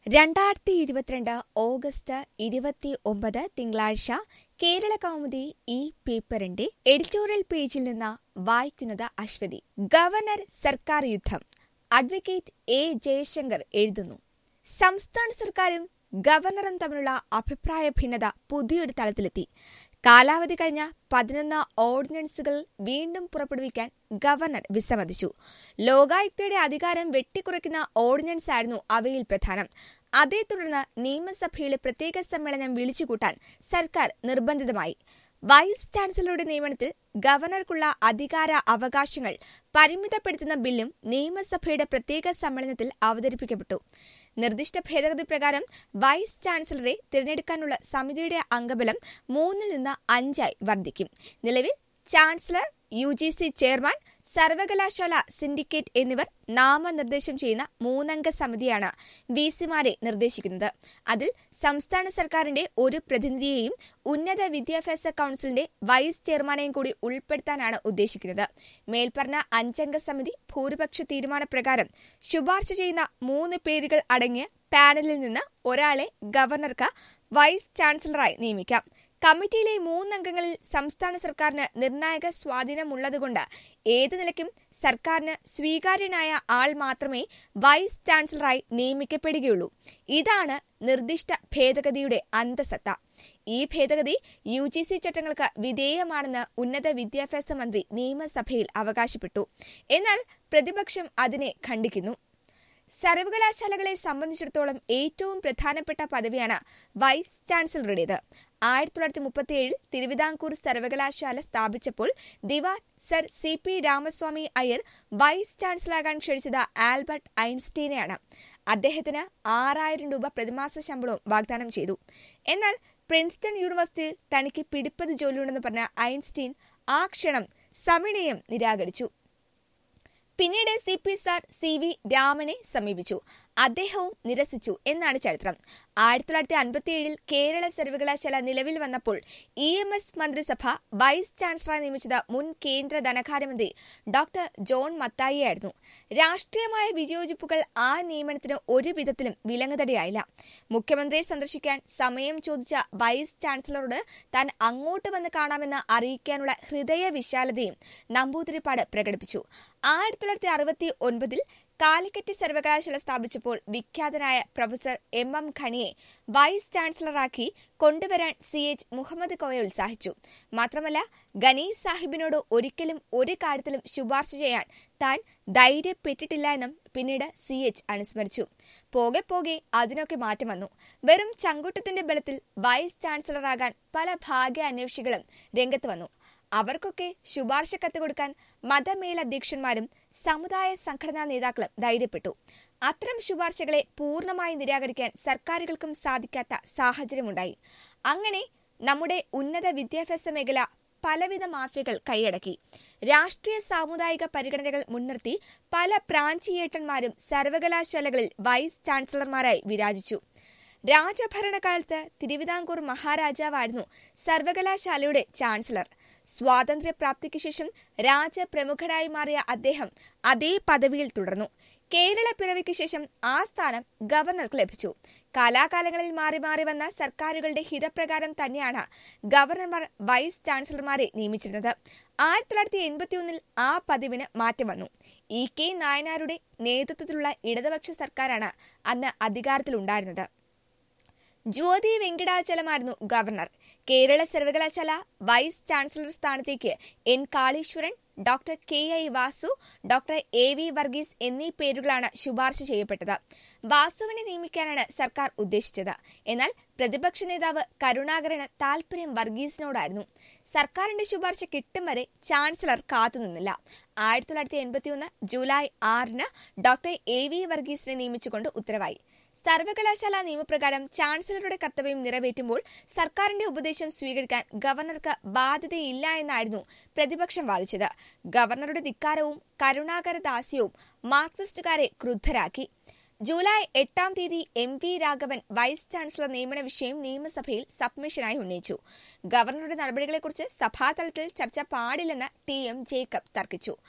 രണ്ടായിരത്തി ഇരുപത്തിരണ്ട് ഓഗസ്റ്റ് ഇരുപത്തി ഒമ്പത് തിങ്കളാഴ്ച കേരള കൗമുദി ഈ പേപ്പറിന്റെ എഡിറ്റോറിയൽ പേജിൽ നിന്ന് വായിക്കുന്നത് അശ്വതി ഗവർണർ സർക്കാർ യുദ്ധം അഡ്വക്കേറ്റ് എ ജയശങ്കർ എഴുതുന്നു സംസ്ഥാന സർക്കാരും ഗവർണറും തമ്മിലുള്ള അഭിപ്രായ ഭിന്നത പുതിയൊരു തലത്തിലെത്തി കാലാവധി കഴിഞ്ഞ പതിനൊന്ന് ഓർഡിനൻസുകൾ വീണ്ടും പുറപ്പെടുവിക്കാൻ ഗവർണർ വിസമ്മതിച്ചു ലോകായുക്തയുടെ അധികാരം വെട്ടിക്കുറയ്ക്കുന്ന ഓർഡിനൻസ് ആയിരുന്നു അവയിൽ പ്രധാനം അതേ തുടർന്ന് നിയമസഭയിലെ പ്രത്യേക സമ്മേളനം വിളിച്ചുകൂട്ടാൻ സർക്കാർ നിർബന്ധിതമായി വൈസ് ചാൻസലറുടെ നിയമനത്തിൽ ഗവർണർക്കുള്ള അധികാര അവകാശങ്ങൾ പരിമിതപ്പെടുത്തുന്ന ബില്ലും നിയമസഭയുടെ പ്രത്യേക സമ്മേളനത്തിൽ അവതരിപ്പിക്കപ്പെട്ടു നിർദ്ദിഷ്ട ഭേദഗതി പ്രകാരം വൈസ് ചാൻസലറെ തിരഞ്ഞെടുക്കാനുള്ള സമിതിയുടെ അംഗബലം മൂന്നിൽ നിന്ന് അഞ്ചായി വർദ്ധിക്കും നിലവിൽ chancellor U G C chairman സർവകലാശാല സിൻഡിക്കേറ്റ് എന്നിവർ നാമനിർദ്ദേശം ചെയ്യുന്ന മൂന്നംഗ സമിതിയാണ് വി സിമാരെ നിർദ്ദേശിക്കുന്നത് അതിൽ സംസ്ഥാന സർക്കാരിന്റെ ഒരു പ്രതിനിധിയെയും ഉന്നത വിദ്യാഭ്യാസ കൌൺസിലിന്റെ വൈസ് ചെയർമാനെയും കൂടി ഉൾപ്പെടുത്താനാണ് ഉദ്ദേശിക്കുന്നത് മേൽപ്പറഞ്ഞ അഞ്ചംഗ സമിതി ഭൂരിപക്ഷ തീരുമാനപ്രകാരം ശുപാർശ ചെയ്യുന്ന മൂന്ന് പേരുകൾ അടങ്ങിയ പാനലിൽ നിന്ന് ഒരാളെ ഗവർണർക്ക് വൈസ് ചാൻസലറായി നിയമിക്കാം കമ്മിറ്റിയിലെ മൂന്നംഗങ്ങളിൽ സംസ്ഥാന സർക്കാരിന് നിർണായക സ്വാധീനമുള്ളതുകൊണ്ട് ഏത് നിലയ്ക്കും സർക്കാരിന് സ്വീകാര്യനായ ആൾ മാത്രമേ വൈസ് ചാൻസലറായി നിയമിക്കപ്പെടുകയുള്ളൂ ഇതാണ് നിർദ്ദിഷ്ട ഭേദഗതിയുടെ അന്തസത്ത ഈ ഭേദഗതി യു ജി സി ചട്ടങ്ങൾക്ക് വിധേയമാണെന്ന് ഉന്നത വിദ്യാഭ്യാസ മന്ത്രി നിയമസഭയിൽ അവകാശപ്പെട്ടു എന്നാൽ പ്രതിപക്ഷം അതിനെ ഖണ്ഡിക്കുന്നു സർവകലാശാലകളെ സംബന്ധിച്ചിടത്തോളം ഏറ്റവും പ്രധാനപ്പെട്ട പദവിയാണ് വൈസ് ചാൻസലറുടേത് ആയിരത്തി തൊള്ളായിരത്തി മുപ്പത്തിയേഴിൽ തിരുവിതാംകൂർ സർവകലാശാല സ്ഥാപിച്ചപ്പോൾ Dewan sir C P Ramaswami Iyer vice ചാൻസലറാകാൻ ക്ഷണിച്ചത് ആൽബർട്ട് ഐൻസ്റ്റീനെയാണ് അദ്ദേഹത്തിന് ആറായിരം രൂപ പ്രതിമാസ ശമ്പളവും വാഗ്ദാനം ചെയ്തു എന്നാൽ പ്രിൻസ്റ്റൺ യൂണിവേഴ്സിറ്റിയിൽ തനിക്ക് പിടിപ്പത് ജോലിയുണ്ടെന്ന് പറഞ്ഞ ഐൻസ്റ്റീൻ ആ ക്ഷണം സവിനയം നിരാകരിച്ചു പിന്നീട് C P sir C V രാമനെ സമീപിച്ചു അദ്ദേഹവും നിരസിച്ചു എന്നാണ് ചരിത്രം ആയിരത്തി തൊള്ളായിരത്തി അൻപത്തിയേഴിൽ കേരള സർവകലാശാല നിലവിൽ വന്നപ്പോൾ ഇ എം എസ് മന്ത്രിസഭ വൈസ് ചാൻസലറായി നിയമിച്ചത് മുൻ കേന്ദ്ര ധനകാര്യമന്ത്രി ഡോക്ടർ ജോൺ മത്തായിയായിരുന്നു രാഷ്ട്രീയമായ വിയോജിപ്പുകൾ ആ നിയമനത്തിന് ഒരു വിധത്തിലും വിലങ്ങുതടിയായില്ല മുഖ്യമന്ത്രിയെ സന്ദർശിക്കാൻ സമയം ചോദിച്ച വൈസ് ചാൻസലറോട് താൻ അങ്ങോട്ട് വന്ന് കാണാമെന്ന് അറിയിക്കാനുള്ള ഹൃദയ വിശാലതയും നമ്പൂതിരിപ്പാട് പ്രകടിപ്പിച്ചു ആയിരത്തി തൊള്ളായിരത്തി അറുപത്തി ഒൻപതിൽ കാലിക്കറ്റ് സർവകലാശാല സ്ഥാപിച്ചപ്പോൾ വിഖ്യാതനായ പ്രൊഫസർ എം എം ഖനിയെ വൈസ് ചാൻസലറാക്കി കൊണ്ടുവരാൻ സി എച്ച് മുഹമ്മദ് കോയ ഉത്സാഹിച്ചു മാത്രമല്ല ഗനീസ് സാഹിബിനോട് ഒരിക്കലും ഒരു കാര്യത്തിലും ശുപാർശ ചെയ്യാൻ താൻ ധൈര്യപ്പെട്ടിട്ടില്ല എന്നും പിന്നീട് സി എച്ച് അനുസ്മരിച്ചു പോകെ പോകെ അതിനൊക്കെ മാറ്റം വന്നു വെറും ചങ്കൂട്ടത്തിന്റെ ബലത്തിൽ വൈസ് ചാൻസലറാകാൻ പല ഭാഗ്യ അന്വേഷികളും രംഗത്ത് വന്നു അവർക്കൊക്കെ ശുപാർശ കത്ത് കൊടുക്കാൻ മതമേലധ്യക്ഷന്മാരും സമുദായ സംഘടനാ നേതാക്കളും ധൈര്യപ്പെട്ടു അത്തരം ശുപാർശകളെ പൂർണ്ണമായി നിരാകരിക്കാൻ സർക്കാരുകൾക്കും സാധിക്കാത്ത സാഹചര്യമുണ്ടായി അങ്ങനെ നമ്മുടെ ഉന്നത വിദ്യാഭ്യാസ മേഖല പലവിധ മാഫിയകൾ കൈയടക്കി രാഷ്ട്രീയ സാമുദായിക പരിഗണനകൾ മുൻനിർത്തി പല പ്രാഞ്ചിയേട്ടന്മാരും സർവകലാശാലകളിൽ വൈസ് ചാൻസലർമാരായി വിരാജിച്ചു രാജഭരണകാലത്ത് തിരുവിതാംകൂർ മഹാരാജാവായിരുന്നു സർവകലാശാലയുടെ ചാൻസലർ സ്വാതന്ത്ര്യപ്രാപ്തിക്ക് ശേഷം രാജപ്രമുഖനായി മാറിയ അദ്ദേഹം അതേ പദവിയിൽ തുടർന്നു കേരള പിറവിക്ക് ശേഷം ആ സ്ഥാനം ഗവർണർക്ക് ലഭിച്ചു കാലാകാലങ്ങളിൽ മാറി മാറി വന്ന സർക്കാരുകളുടെ ഹിതപ്രകാരം തന്നെയാണ് ഗവർണർമാർ വൈസ് ചാൻസലർമാരെ നിയമിച്ചിരുന്നത് ആയിരത്തി തൊള്ളായിരത്തി എൺപത്തിയൊന്നിൽ ആ പതിവിന് മാറ്റം വന്നു ഇ കെ നായനാരുടെ നേതൃത്വത്തിലുള്ള ഇടതുപക്ഷ സർക്കാരാണ് അന്ന് അധികാരത്തിലുണ്ടായിരുന്നത് ജ്യോതി വെങ്കടാചലമായിരുന്നു ഗവർണർ കേരള സർവകലാശാല വൈസ് ചാൻസലർ സ്ഥാനത്തേക്ക് N Kaleeswaran doctor K I Vasu doctor A V Varghese എന്നീ പേരുകളാണ് ശുപാർശ ചെയ്യപ്പെട്ടത് വാസുവിനെ നിയമിക്കാനാണ് സർക്കാർ ഉദ്ദേശിച്ചത് എന്നാൽ പ്രതിപക്ഷ നേതാവ് കരുണാകരന് താൽപര്യം വർഗീസിനോടായിരുന്നു സർക്കാരിന്റെ ശുപാർശ കിട്ടും വരെ ചാൻസലർ കാത്തുനിന്നില്ല ആയിരത്തി തൊള്ളായിരത്തി എൺപത്തിയൊന്ന് ജൂലൈ ആറിന് ഡോക്ടർ എ വി വർഗീസിനെ നിയമിച്ചുകൊണ്ട് ഉത്തരവായി സർവകലാശാല നിയമപ്രകാരം ചാൻസലറുടെ കർത്തവ്യം നിറവേറ്റുമ്പോൾ സർക്കാരിന്റെ ഉപദേശം സ്വീകരിക്കാൻ ഗവർണർക്ക് ബാധ്യതയില്ല എന്നായിരുന്നു പ്രതിപക്ഷം വാദിച്ചത് ഗവർണറുടെ ധിക്കാരവും കരുണാകരദാസ്യവും മാർക്സിസ്റ്റുകാരെ ക്രുദ്ധരാക്കി ജൂലൈ എട്ടാം തീയതി M V Raghavan vice chancellor നിയമന വിഷയം നിയമസഭയിൽ സബ്മിഷനായി ഉന്നയിച്ചു ഗവർണറുടെ നടപടികളെക്കുറിച്ച് സഭാതലത്തിൽ ചർച്ച പാടില്ലെന്ന് ടി എം ജേക്കബ് തർക്കിച്ചു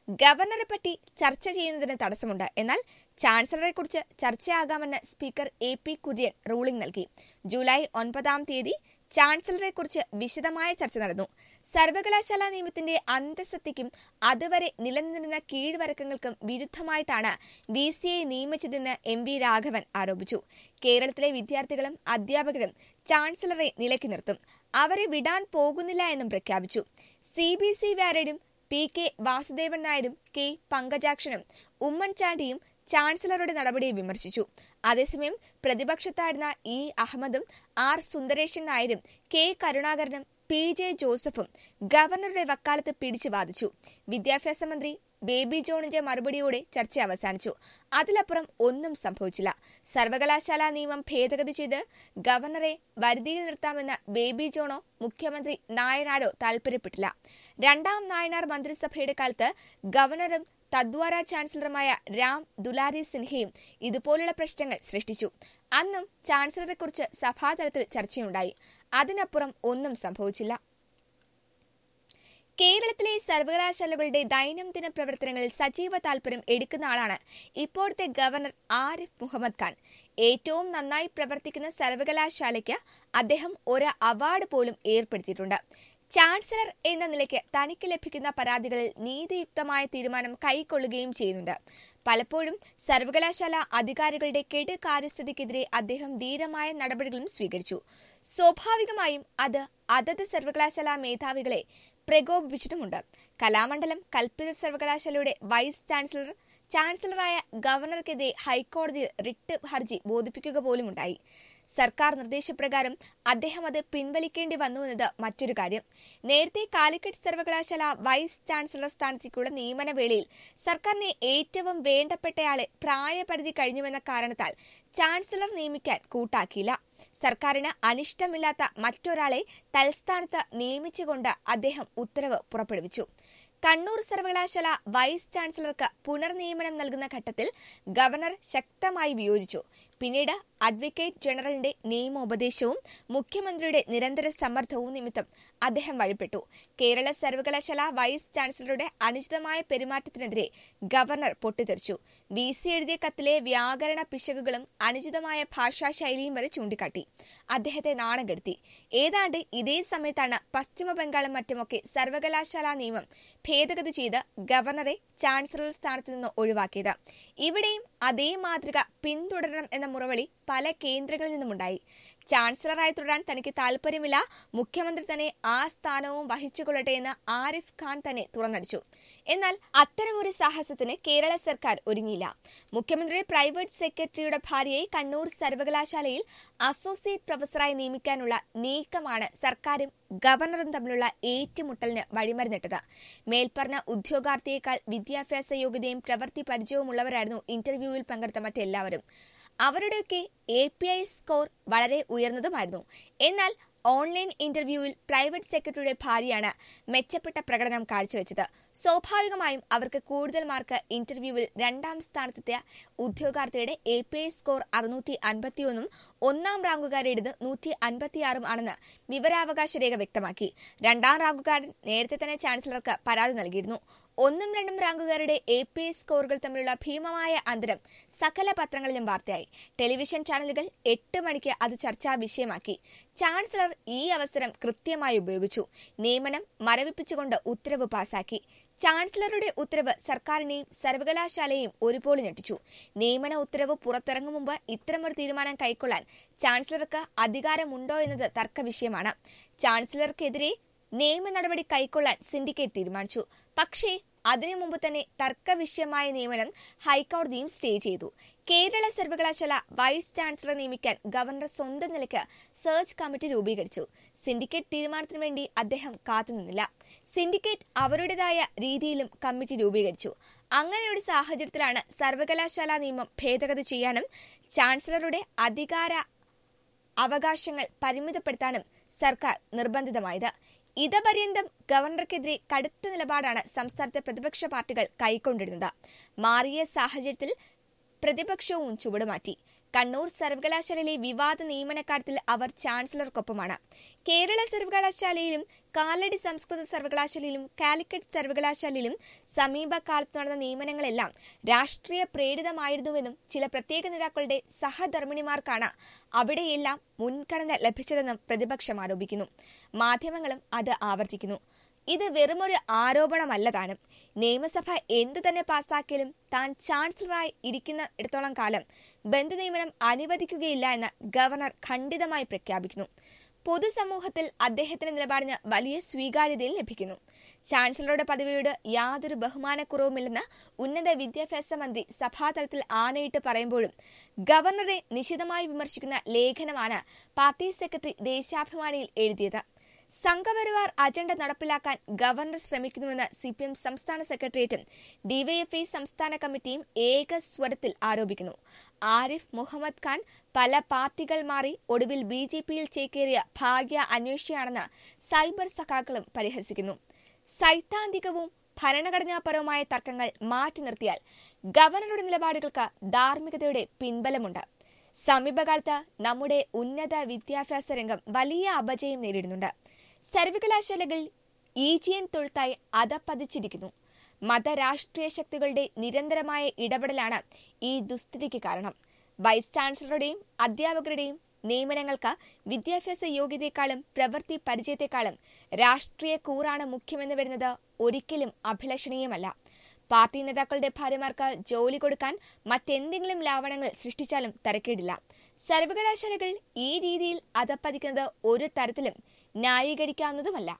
ഗവർണറെ പറ്റി ചർച്ച ചെയ്യുന്നതിന് തടസ്സമുണ്ട് എന്നാൽ ചാൻസലറെക്കുറിച്ച് ചർച്ചയാകാമെന്ന് speaker A P Kurian ruling നൽകി ജൂലൈ ഒൻപതാം തീയതി ചാൻസലറെക്കുറിച്ച് വിശദമായ ചർച്ച നടന്നു സർവകലാശാല നിയമത്തിന്റെ അന്തസത്തയ്ക്കും അതുവരെ നിലനിന്നിരുന്ന കീഴ്വഴക്കങ്ങൾക്കും വിരുദ്ധമായിട്ടാണ് വി സിയെ നിയമിച്ചതെന്ന് എം വി രാഘവൻ ആരോപിച്ചു കേരളത്തിലെ വിദ്യാർത്ഥികളും അധ്യാപകരും ചാൻസലറെ നിലയ്ക്ക് നിർത്തും അവരെ വിടാൻ പോകുന്നില്ല എന്നും പ്രഖ്യാപിച്ചു സി ബി സി വാരഡും പി കെ വാസുദേവൻ നായരും കെ പങ്കജാക്ഷനും ഉമ്മൻചാണ്ടിയും ചാൻസലറുടെ നടപടിയെ വിമർശിച്ചു അതേസമയം പ്രതിപക്ഷത്തായിരുന്ന ഇ അഹമ്മദും ആർ സുന്ദരേശൻ നായരും കെ കരുണാകരനും പി ജെ ജോസഫും ഗവർണറുടെ വക്കാലത്ത് പിടിച്ചു വാദിച്ചു വിദ്യാഭ്യാസ മന്ത്രി ബേബി ജോണിന്റെ മറുപടിയോടെ ചർച്ച അവസാനിച്ചു അതിലപ്പുറം ഒന്നും സംഭവിച്ചില്ല സർവകലാശാല നിയമം ഭേദഗതി ചെയ്ത് ഗവർണറെ വരുതിയിൽ നിർത്താമെന്ന് ബേബി ജോണോ മുഖ്യമന്ത്രി നായനാരോ താൽപര്യപ്പെട്ടില്ല രണ്ടാം നായനാർ മന്ത്രിസഭയുടെ കാലത്ത് ഗവർണറും തദ്വാര ചാൻസലറുമായ രാം ദുലാരി സിൻഹയും ഇതുപോലുള്ള പ്രശ്നങ്ങൾ സൃഷ്ടിച്ചു അന്നും ചാൻസലറെക്കുറിച്ച് സഭാതലത്തിൽ ചർച്ചയുണ്ടായി അതിനപ്പുറം ഒന്നും സംഭവിച്ചില്ല കേരളത്തിലെ സർവകലാശാലകളുടെ ദൈനംദിന പ്രവർത്തനങ്ങളിൽ സജീവ താൽപര്യം എടുക്കുന്ന ആളാണ് ഇപ്പോഴത്തെ ഗവർണർ ആരിഫ് മുഹമ്മദ് ഖാൻ ഏറ്റവും നന്നായി പ്രവർത്തിക്കുന്ന സർവകലാശാലയ്ക്ക് അദ്ദേഹം ഒരു അവാർഡ് പോലും ഏർപ്പെടുത്തിയിട്ടുണ്ട് ചാൻസലർ എന്ന നിലയ്ക്ക് തനിക്ക് ലഭിക്കുന്ന പരാതികളിൽ നീതിയുക്തമായ തീരുമാനം കൈക്കൊള്ളുകയും ചെയ്യുന്നുണ്ട് പലപ്പോഴും സർവകലാശാല അധികാരികളുടെ കെട് കാര്യസ്ഥിതിക്കെതിരെ അദ്ദേഹം ധീരമായ നടപടികളും സ്വീകരിച്ചു സ്വാഭാവികമായും അത് അതത് സർവകലാശാല മേധാവികളെ പ്രകോപിപ്പിച്ചിട്ടുമുണ്ട് കലാമണ്ഡലം കൽപ്പിത സർവകലാശാലയുടെ വൈസ് ചാൻസലർ ചാൻസലറായ ഗവർണർക്കെതിരെ ഹൈക്കോടതിയിൽ റിട്ട് ഹർജി ബോധിപ്പിക്കുക പോലുമുണ്ടായി സർക്കാർ നിർദ്ദേശപ്രകാരം അദ്ദേഹം അത് പിൻവലിക്കേണ്ടി വന്നുവെന്നത് മറ്റൊരു കാര്യം നേരത്തെ കാലിക്കറ്റ് സർവകലാശാല വൈസ് ചാൻസലർ സ്ഥാനത്തേക്കുള്ള നിയമന വേളയിൽ സർക്കാരിനെ ഏറ്റവും വേണ്ടപ്പെട്ടയാളെ പ്രായപരിധി കഴിഞ്ഞുവെന്ന കാരണത്താൽ ചാൻസലർ നിയമിക്കാൻ കൂട്ടാക്കിയില്ല സർക്കാരിന് അനിഷ്ടമില്ലാത്ത മറ്റൊരാളെ തൽസ്ഥാനത്ത് നിയമിച്ചുകൊണ്ട് അദ്ദേഹം ഉത്തരവ് പുറപ്പെടുവിച്ചു കണ്ണൂർ സർവകലാശാല വൈസ് ചാൻസലർക്ക് പുനർനിയമനം നൽകുന്ന ഘട്ടത്തിൽ ഗവർണർ ശക്തമായി വിയോജിച്ചു പിന്നീട് അഡ്വക്കേറ്റ് ജനറലിന്റെ നിയമോപദേശവും മുഖ്യമന്ത്രിയുടെ നിരന്തര സമ്മർദ്ദവും നിമിത്തം അദ്ദേഹം വഴിപ്പെട്ടു കേരള സർവകലാശാല വൈസ് ചാൻസലറുടെ അനുചിതമായ പെരുമാറ്റത്തിനെതിരെ ഗവർണർ പൊട്ടിത്തെറിച്ചു വി സി എഴുതിയ കത്തിലെ വ്യാകരണ പിശകുകളും അനുചിതമായ ഭാഷാശൈലിയും വരെ ചൂണ്ടിക്കാട്ടി അദ്ദേഹത്തെ നാണം കെടുത്തി ഏതാണ്ട് ഇതേ സമയത്താണ് പശ്ചിമ ബംഗാളും മറ്റുമൊക്കെ സർവകലാശാല നിയമം ഭേദഗതി ചെയ്ത് ഗവർണറെ ചാൻസലർ സ്ഥാനത്ത് നിന്ന് ഒഴിവാക്കിയത് ഇവിടെയും അതേ മാതൃക പിന്തുടരണം എന്ന മുറവിളി പല കേന്ദ്രങ്ങളിൽ നിന്നുമുണ്ടായി ചാൻസലറായി തുടരാൻ തനിക്ക് താൽപര്യമില്ല മുഖ്യമന്ത്രി തന്നെ ആ സ്ഥാനവും വഹിച്ചുകൊള്ളട്ടെ എന്ന് ആരിഫ് ഖാൻ തന്നെ തുറന്നടിച്ചു എന്നാൽ അത്തരമൊരു സാഹസത്തിന് കേരള സർക്കാർ ഒരുങ്ങിയില്ല മുഖ്യമന്ത്രിയുടെ പ്രൈവറ്റ് സെക്രട്ടറിയുടെ ഭാര്യയെ കണ്ണൂർ സർവകലാശാലയിൽ അസോസിയേറ്റ് പ്രൊഫസറായി നിയമിക്കാനുള്ള നീക്കമാണ് സർക്കാരും ഗവർണറും തമ്മിലുള്ള ഏറ്റുമുട്ടലിന് വഴിമരുന്നിട്ടത് മേൽപ്പറഞ്ഞ ഉദ്യോഗാർത്ഥിയേക്കാൾ വിദ്യാഭ്യാസ യോഗ്യതയും പ്രവൃത്തി പരിചയവുമുള്ളവരായിരുന്നു ഇന്റർവ്യൂവിൽ പങ്കെടുത്ത മറ്റെല്ലാവരും അവരുടെയൊക്കെ എ പി ഐ സ്കോർ വളരെ ഉയർന്നതുമായിരുന്നു എന്നാൽ ഓൺലൈൻ ഇന്റർവ്യൂവിൽ പ്രൈവറ്റ് സെക്രട്ടറിയുടെ ഭാര്യയാണ് മെച്ചപ്പെട്ട പ്രകടനം കാഴ്ചവെച്ചത് സ്വാഭാവികമായും അവർക്ക് കൂടുതൽ മാർക്ക് ഇന്റർവ്യൂവിൽ രണ്ടാം സ്ഥാനത്തെത്തിയ ഉദ്യോഗാർത്ഥിയുടെ എ പി ഐ സ്കോർ അറുന്നൂറ്റി അൻപത്തിയൊന്നും ഒന്നാം റാങ്കുകാരുടേത് നൂറ്റി അൻപത്തിയാറും ആണെന്ന് വിവരാവകാശ രേഖ വ്യക്തമാക്കി രണ്ടാം റാങ്കുകാരൻ നേരത്തെ തന്നെ ചാൻസലർക്ക് പരാതി നൽകിയിരുന്നു ഒന്നും രണ്ടും റാങ്കുകാരുടെ എ പി എസ് സ്കോറുകൾ തമ്മിലുള്ള ഭീമമായ അന്തരം സകല പത്രങ്ങളിലും വാർത്തയായി ടെലിവിഷൻ ചാനലുകൾ എട്ട് മണിക്ക് അത് ചർച്ചാ വിഷയമാക്കി ചാൻസലർ ഈ അവസരം കൃത്യമായി ഉപയോഗിച്ചു നിയമനം മരവിപ്പിച്ചുകൊണ്ട് ഉത്തരവ് പാസാക്കി ചാൻസലറുടെ ഉത്തരവ് സർക്കാരിനെയും സർവകലാശാലയെയും ഒരുപോലെ ഞെട്ടിച്ചു നിയമന ഉത്തരവ് പുറത്തിറങ്ങും മുമ്പ് ഇത്തരമൊരു തീരുമാനം കൈക്കൊള്ളാൻ ചാൻസലർക്ക് അധികാരമുണ്ടോ എന്നത് തർക്കവിഷയമാണ് ചാൻസലർക്കെതിരെ നിയമ നടപടി കൈക്കൊള്ളാൻ സിൻഡിക്കേറ്റ് തീരുമാനിച്ചു പക്ഷേ അതിനു മുമ്പ് തന്നെ തർക്കവിഷയമായ നിയമനം ഹൈക്കോടതിയും സ്റ്റേ ചെയ്തു കേരള സർവകലാശാല വൈസ് ചാൻസലർ നിയമിക്കാൻ ഗവർണർ സ്വന്തം നിലയ്ക്ക് സെർച്ച് കമ്മിറ്റി രൂപീകരിച്ചു സിൻഡിക്കേറ്റ് തീരുമാനത്തിനു വേണ്ടി അദ്ദേഹം കാത്തുനിന്നില്ല സിൻഡിക്കേറ്റ് അവരുടേതായ രീതിയിലും കമ്മിറ്റി രൂപീകരിച്ചു അങ്ങനെയൊരു സാഹചര്യത്തിലാണ് സർവകലാശാല നിയമം ഭേദഗതി ചെയ്യാനും ചാൻസലറുടെ അധികാര അവകാശങ്ങൾ പരിമിതപ്പെടുത്താനും സർക്കാർ നിർബന്ധിതമായത് ഇതപര്യന്തം ഗവർണർക്കെതിരെ കടുത്ത നിലപാടാണ് സംസ്ഥാനത്തെ പ്രതിപക്ഷ പാർട്ടികൾ കൈക്കൊണ്ടിരുന്നത് മാറിയ സാഹചര്യത്തിൽ പ്രതിപക്ഷവും ചുവടുമാറ്റി കണ്ണൂർ സർവകലാശാലയിലെ വിവാദ നിയമനക്കാര്യത്തിൽ അവർ ചാൻസലർക്കൊപ്പമാണ് കേരള സർവകലാശാലയിലും കാലടി സംസ്കൃത സർവകലാശാലയിലും കാലിക്കറ്റ് സർവകലാശാലയിലും സമീപകാലത്ത് നടന്ന നിയമനങ്ങളെല്ലാം രാഷ്ട്രീയ പ്രേരിതമായിരുന്നുവെന്നും ചില പ്രത്യേക നേതാക്കളുടെ സഹധർമ്മിണിമാർക്കാണ് അവിടെയെല്ലാം മുൻഗണന ലഭിച്ചതെന്നും പ്രതിപക്ഷം ആരോപിക്കുന്നു മാധ്യമങ്ങളും അത് ആവർത്തിക്കുന്നു ഇത് വെറുമൊരു ആരോപണമല്ല താനും നിയമസഭ എന്തു തന്നെ പാസാക്കിയാലും താൻ ചാൻസലറായി ഇരിക്കുന്ന ഇടത്തോളം കാലം ബന്ധുനിയമനം അനുവദിക്കുകയില്ല എന്ന് ഗവർണർ ഖണ്ഡിതമായി പ്രഖ്യാപിക്കുന്നു പൊതുസമൂഹത്തിൽ അദ്ദേഹത്തിന്റെ നിലപാടിന് വലിയ സ്വീകാര്യതയും ലഭിക്കുന്നു ചാൻസലറുടെ പദവിയോട് യാതൊരു ബഹുമാനക്കുറവുമില്ലെന്ന് ഉന്നത വിദ്യാഭ്യാസ മന്ത്രി സഭാതലത്തിൽ ആണയിട്ട് പറയുമ്പോഴും ഗവർണറെ നിശിതമായി വിമർശിക്കുന്ന ലേഖനമാണ് പാർട്ടി സെക്രട്ടറി ദേശാഭിമാനിയിൽ എഴുതിയത് സംഘപരിവാർ അജണ്ട നടപ്പിലാക്കാൻ ഗവർണർ ശ്രമിക്കുന്നുവെന്ന് സി പി എം സംസ്ഥാന സെക്രട്ടേറിയറ്റും ഡിവൈഎഫ്ഐ സംസ്ഥാന കമ്മിറ്റിയും ഏക സ്വരത്തിൽ ആരോപിക്കുന്നു ആരിഫ് മുഹമ്മദ് ഖാൻ പല പാർട്ടികൾ മാറി ഒടുവിൽ ബി ജെ പിയിൽ ചേക്കേറിയ ഭാഗ്യ അന്വേഷിയാണെന്ന് സൈബർ സഖാക്കളും പരിഹസിക്കുന്നു സൈദ്ധാന്തികവും ഭരണഘടനാപരവുമായ തർക്കങ്ങൾ മാറ്റി നിർത്തിയാൽ ഗവർണറുടെ നിലപാടുകൾക്ക് ധാർമ്മികതയുടെ പിൻബലമുണ്ട് സമീപകാലത്ത് നമ്മുടെ ഉന്നത വിദ്യാഭ്യാസ രംഗം വലിയ അപജയം നേരിടുന്നുണ്ട് സർവകലാശാലകൾ ഈജിയൻ തൊഴുത്തായി അധപ്പതിച്ചിരിക്കുന്നു മതരാഷ്ട്രീയ ശക്തികളുടെ നിരന്തരമായ ഇടപെടലാണ് ഈ ദുസ്ഥിതിക്ക് കാരണം വൈസ് ചാൻസലറുടെയും അധ്യാപകരുടെയും നിയമനങ്ങൾക്ക് വിദ്യാഭ്യാസ യോഗ്യതയെക്കാളും പ്രവൃത്തി പരിചയത്തെക്കാളും രാഷ്ട്രീയ കൂറാണ് മുഖ്യമെന്ന് വരുന്നത് ഒരിക്കലും അഭിലഷണീയമല്ല പാർട്ടി നേതാക്കളുടെ ഭാര്യമാർക്ക് ജോലി കൊടുക്കാൻ മറ്റെന്തെങ്കിലും ലാവണങ്ങൾ സൃഷ്ടിച്ചാലും തരക്കേടില്ല സർവകലാശാലകൾ ഈ രീതിയിൽ അധപ്പതിക്കുന്നത് ഒരു തരത്തിലും ന്യായീകരിക്കാവുന്നതുമല്ല